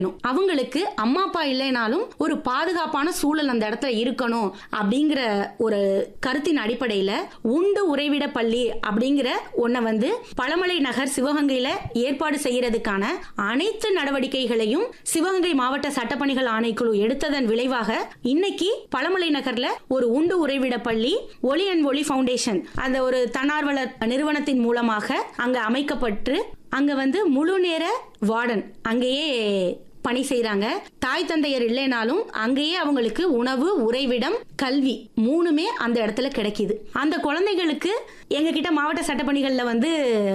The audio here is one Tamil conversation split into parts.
அவங்களுக்கு அம்மா அப்பா இல்லைனாலும் ஒரு பாதுகாப்பான சூழல் அந்த இடத்துல இருக்கணும் அப்படிங்கிற ஒரு கருத்தின் அடிப்படையில உண்டு உறைவிட பள்ளி அப்படிங்கிற ஒன்ன வந்து பழமலை நகர் சிவகங்கையில ஏற்பாடு செய்யறதுக்கான அனைத்து நடவடிக்கைகளையும் சிவகங்கை மாவட்ட சட்டப்பணிகள் ஆணைக்குழு எடுத்ததன் விளைவாக இன்னைக்கு பழமலை நகர்ல ஒரு உண்டு உறைவிட பள்ளி ஒளி அண்ட் ஒளி ஃபவுண்டேஷன் அந்த ஒரு தன்னார்வலர் நிறுவனத்தின் மூலமாக அங்க அமைக்கப்பட்டு அங்க வந்து முழு நேர வார்டன் அங்கேயே பணி செய்றாங்க தாய் தந்தையர் இல்லைனாலும் அங்கேயே அவங்களுக்கு உணவு உறைவிடம் கல்வி மூணுமே அந்த இடத்துல கிடைக்குது அந்த குழந்தைகளுக்கு எங்க கிட்ட மாவட்ட சட்டப்பணிகள்ல வந்து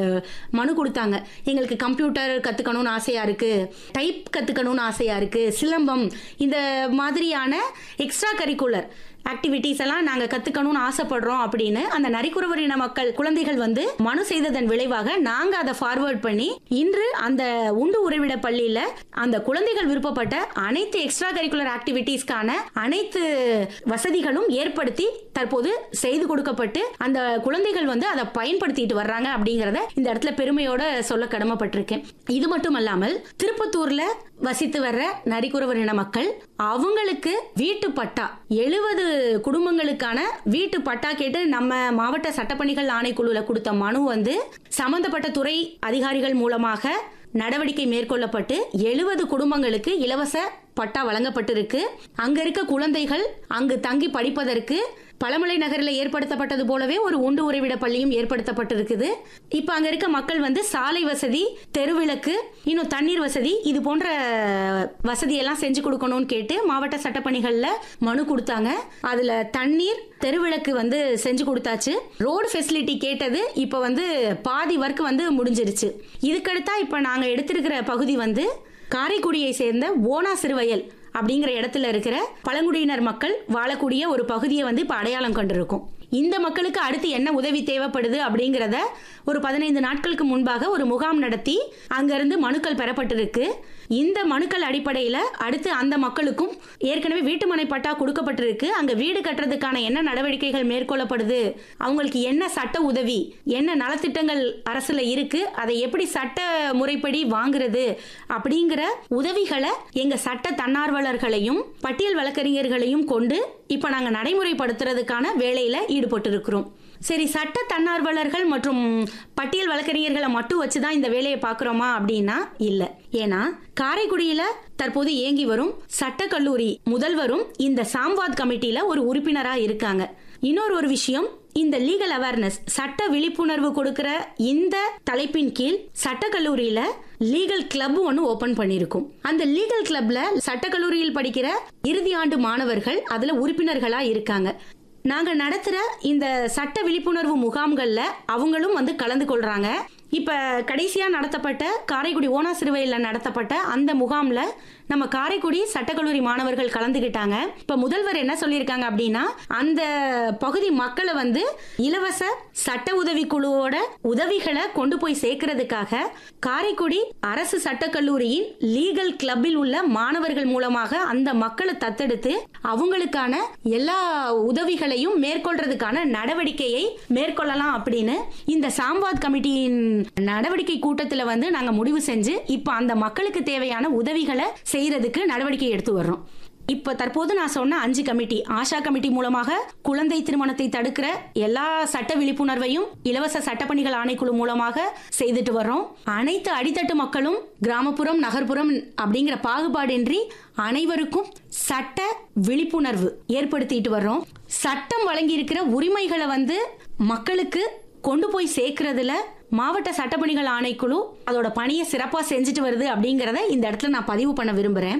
மனு கொடுத்தாங்க எங்களுக்கு கம்ப்யூட்டர் கத்துக்கணும்னு ஆசையா இருக்கு டைப் கத்துக்கணும்னு ஆசையா இருக்கு சிலம்பம் இந்த மாதிரியான எக்ஸ்ட்ரா கரிக்குலர் ஆக்டிவிட்டிஸ் எல்லாம் நாங்க கத்துக்கணும்னு ஆசைப்படுறோம் அப்படின்னு அந்த நரிக்குறவர் இன மக்கள் குழந்தைகள் வந்து மனு செய்ததன் விளைவாக நாங்க அதை ஃபார்வர்ட் பண்ணி இன்று அந்த உண்டு உறைவிட பள்ளியில அந்த குழந்தைகள் விருப்பப்பட்ட அனைத்து எக்ஸ்ட்ரா கரிக்குலர் ஆக்டிவிட்டீஸ்க்கான அனைத்து வசதிகளும் ஏற்படுத்தி தற்போது செய்து கொடுக்கப்பட்டு அந்த குழந்தைகள் வந்து அதை பயன்படுத்திட்டு வர்றாங்க அப்படிங்கறத இந்த இடத்துல பெருமையோட சொல்ல கடமைப்பட்டிருக்கேன் இது மட்டும் அல்லாமல் திருப்பத்தூர்ல வசித்து வர்ற நரிக்குறவர் இன மக்கள் அவங்களுக்கு வீட்டு பட்டா எழுபது குடும்பங்களுக்கான வீட்டு பட்டா கேட்டு நம்ம மாவட்ட சட்டப்பணிகள் ஆணைக்குழுல கொடுத்த மனு வந்து சம்பந்தப்பட்ட துறை அதிகாரிகள் மூலமாக நடவடிக்கை மேற்கொள்ளப்பட்டு எழுபது குடும்பங்களுக்கு இலவச பட்டா வழங்கப்பட்டிருக்கு அங்க இருக்க குழந்தைகள் அங்கு தங்கி படிப்பதற்கு பழமலை நகரில் ஏற்படுத்தப்பட்டது போலவே ஒரு உண்டு உறைவிட பள்ளியும் ஏற்படுத்தப்பட்டிருக்குது இப்ப அங்க இருக்க மக்கள் வந்து சாலை வசதி தெருவிளக்கு இன்னும் தண்ணீர் வசதி இது போன்ற வசதியெல்லாம் செஞ்சு கொடுக்கணும்னு கேட்டு மாவட்ட சட்டப்பணிகள்ல மனு கொடுத்தாங்க அதுல தண்ணீர் தெருவிளக்கு வந்து செஞ்சு கொடுத்தாச்சு ரோடு ஃபெசிலிட்டி கேட்டது இப்ப வந்து பாதி ஒர்க் வந்து முடிஞ்சிருச்சு இதுக்கடுத்தா இப்ப நாங்க எடுத்திருக்கிற பகுதி வந்து காரைக்குடியை சேர்ந்த ஓனா சிறுவயல் அப்படிங்கிற இடத்துல இருக்கிற பழங்குடியினர் மக்கள் வாழக்கூடிய ஒரு பகுதியை வந்து இப்ப அடையாளம் கண்டிருக்கும் இந்த மக்களுக்கு அடுத்து என்ன உதவி தேவைப்படுது அப்படிங்கிறத ஒரு பதினைந்து நாட்களுக்கு முன்பாக ஒரு முகாம் நடத்தி அங்கிருந்து மனுக்கள் பெறப்பட்டிருக்கு இந்த மனுக்கள் அடிப்படையில் அடுத்து அந்த மக்களுக்கும் ஏற்கனவே வீட்டுமனை பட்டா கொடுக்கப்பட்டிருக்கு அங்க வீடு கட்டுறதுக்கான என்ன நடவடிக்கைகள் மேற்கொள்ளப்படுது அவங்களுக்கு என்ன சட்ட உதவி என்ன நலத்திட்டங்கள் அரசுல இருக்கு அதை எப்படி சட்ட முறைப்படி வாங்குறது அப்படிங்கிற உதவிகளை எங்க சட்ட தன்னார்வலர்களையும் பட்டியல் வழக்கறிஞர்களையும் கொண்டு இப்ப நாங்க நடைமுறைப்படுத்துறதுக்கான வேலையில ஈடுபட்டு இருக்கிறோம் சரி சட்ட தன்னார்வலர்கள் மற்றும் பட்டியல் வழக்கறிஞர்களை மட்டும் வச்சுதான் இந்த வேலையை பார்க்குறோமா அப்படின்னா இல்ல ஏன்னா காரைக்குடியில தற்போது இயங்கி வரும் சட்டக்கல்லூரி முதல்வரும் இந்த சாம்வாத் கமிட்டியில ஒரு உறுப்பினரா இருக்காங்க இன்னொரு ஒரு விஷயம் இந்த லீகல் அவேர்னஸ் சட்ட விழிப்புணர்வு கொடுக்கிற இந்த தலைப்பின் கீழ் சட்டக்கல்லூரியில லீகல் கிளப் ஒன்னு ஓபன் பண்ணிருக்கும் அந்த லீகல் கிளப்ல சட்டக்கல்லூரியில் படிக்கிற இறுதி ஆண்டு மாணவர்கள் அதுல உறுப்பினர்களா இருக்காங்க நாங்க நடத்துற இந்த சட்ட விழிப்புணர்வு முகாம்கள்ல அவங்களும் வந்து கலந்து கொள்றாங்க இப்ப கடைசியா நடத்தப்பட்ட காரைக்குடி ஓனா சிறுவையில் நடத்தப்பட்ட அந்த முகாம்ல நம்ம காரைக்குடி சட்டக்கல்லூரி மாணவர்கள் கலந்துகிட்டாங்க இப்ப முதல்வர் என்ன சொல்லியிருக்காங்க அப்படின்னா அந்த பகுதி மக்களை வந்து இலவச சட்ட உதவி குழுவோட உதவிகளை கொண்டு போய் சேர்க்கறதுக்காக காரைக்குடி அரசு சட்டக்கல்லூரியின் லீகல் கிளப்பில் உள்ள மாணவர்கள் மூலமாக அந்த மக்களை தத்தெடுத்து அவங்களுக்கான எல்லா உதவிகளையும் மேற்கொள்றதுக்கான நடவடிக்கையை மேற்கொள்ளலாம் அப்படின்னு இந்த சாம்வாத் கமிட்டியின் நடவடிக்கை கூட்டத்துல வந்து நாங்க முடிவு செஞ்சு இப்ப அந்த மக்களுக்கு தேவையான உதவிகளை செய்யறதுக்கு நடவடிக்கை எடுத்து வர்றோம் இப்ப தற்போது நான் சொன்ன அஞ்சு கமிட்டி ஆஷா கமிட்டி மூலமாக குழந்தை திருமணத்தை தடுக்கிற எல்லா சட்ட விழிப்புணர்வையும் இலவச சட்டப்பணிகள் ஆணைக்குழு மூலமாக செய்துட்டு வர்றோம் அனைத்து அடித்தட்டு மக்களும் கிராமப்புறம் நகர்ப்புறம் அப்படிங்கிற பாகுபாடின்றி அனைவருக்கும் சட்ட விழிப்புணர்வு ஏற்படுத்திட்டு வர்றோம் சட்டம் வழங்கி இருக்கிற உரிமைகளை வந்து மக்களுக்கு கொண்டு போய் சேர்க்கறதுல மாவட்ட சட்டப்பணிகள் ஆணைக்குழு அதோட பணியை சிறப்பா செஞ்சுட்டு வருது அப்படிங்கறத இந்த இடத்துல நான் பதிவு பண்ண விரும்புறேன்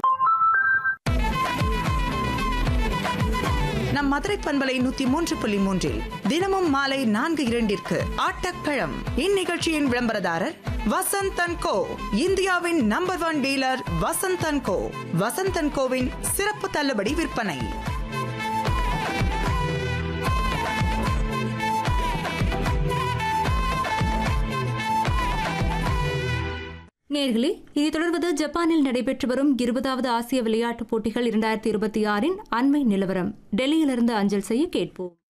நம் மதுரை பண்பலை நூத்தி மூன்று புள்ளி மூன்றில் தினமும் மாலை நான்கு இரண்டிற்கு ஆட்டப்பழம் இந்நிகழ்ச்சியின் விளம்பரதாரர் வசந்தன் கோ இந்தியாவின் number one dealer Vasanthan co Vasanthan கோவின் சிறப்பு தள்ளுபடி விற்பனை நேர்களே இனி தொடர்வது ஜப்பானில் நடைபெற்று வரும் இருபதாவது ஆசிய விளையாட்டுப் போட்டிகள் இரண்டாயிரத்தி இருபத்தி ஆறின் அண்மை நிலவரம் டெல்லியிலிருந்து அஞ்சல் செய்ய கேட்போம்